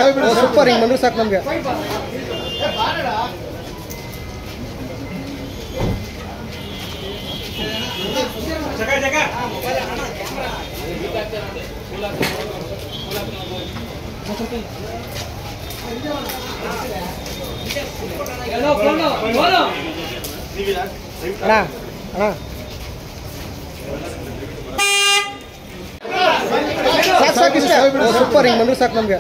super ಹಿಂಗ್ ಬಂದ್ರು ಸಾಕು ನಮ್ಗೆ ಅಣ್ಣ ಅಣ್ಣ ಸಾಕು ಸಾಕು ಇಷ್ಟ ಸೂಪರ್ ಹಿಂಗ್ ಬಂದ್ರು ಸಾಕು ನಮ್ಗೆ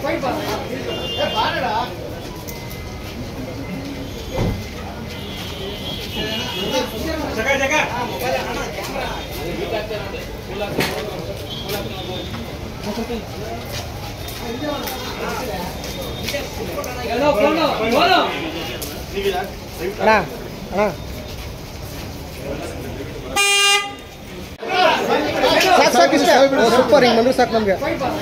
ಅಣ್ಣ ಅಣ್ಣ ಸಾಕು ಸಾಕು ಇಷ್ಟ ಸೂಪರ್ ಹಿಂಗ್ ಬಂದ್ರು ಸಾಕು ನಮ್ಗೆ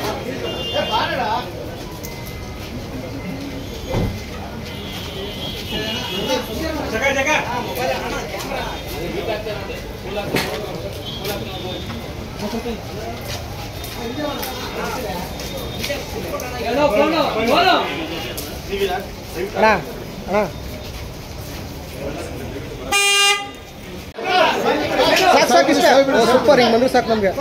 ಅಣ್ಣ ಅಣ್ಣ ಸಾಕು ಸಾಕು ಇಷ್ಟ ಸೂಪರ್ ಹಿಂಗ್ ಬಂದ್ರು ಸಾಕು ನಮ್ಗೆ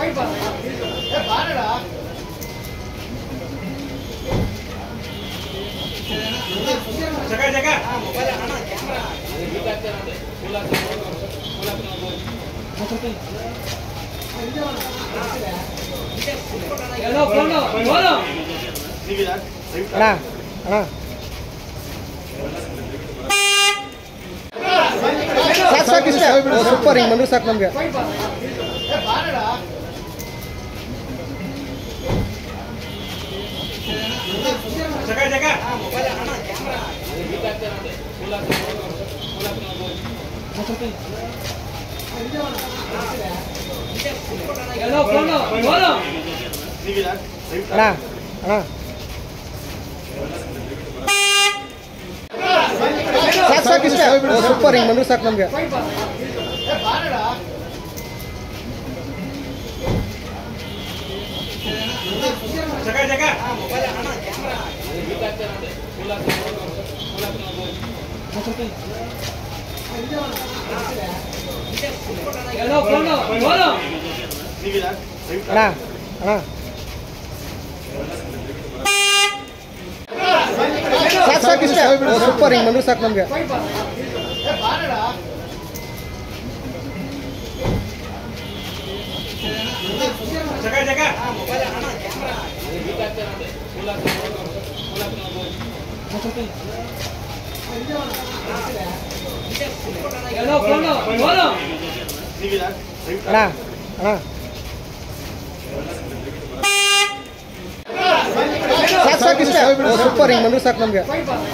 ಅಣ್ಣ ಅಣ್ಣ ಸಾಕು ಸಾಕು ಇಷ್ಟ ಸೂಪರ್ ಹಿಂಗ್ ಬಂದ್ರು ಸಾಕು ನಮ್ಗೆ ಅಣ್ಣ ಅಣ್ಣ ಸಾಕು ಸಾಕು ಇಷ್ಟ ಸೂಪರ್ ಹಿಂಗ್ ಬಂದ್ರು ಸಾಕು ನಮ್ಗೆ ಅಣ್ಣ ಅಣ್ಣ ಸಾಕು ಸಾಕು ಇಷ್ಟ ಸೂಪರ್ ಹಿಂಗ್ ಬಂದ್ರು ಸಾಕು ನಮ್ಗೆ ಅಣ್ಣ ಅಣ್ಣ ಸಾಕು ಸಾಕು ಇಷ್ಟ ಸೂಪರ್ ಹಿಂಗ್ ಬಂದ್ರು ಸಾಕು ನಮ್ಗೆ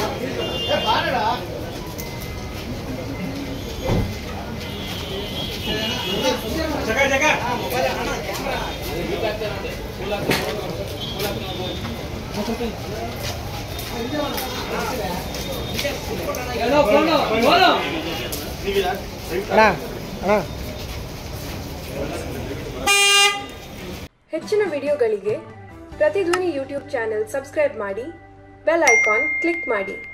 ಅಣ್ಣ ಅಣ್ಣ ಹೆಚ್ಚಿನ ವಿಡಿಯೋಗಳಿಗೆ ಪ್ರತಿಧ್ವನಿ ಯೂಟ್ಯೂಬ್ ಚಾನೆಲ್ ಸಬ್ಸ್ಕ್ರೈಬ್ ಮಾಡಿ ಬೆಲ್ ಐಕಾನ್ ಕ್ಲಿಕ್ ಮಾಡಿ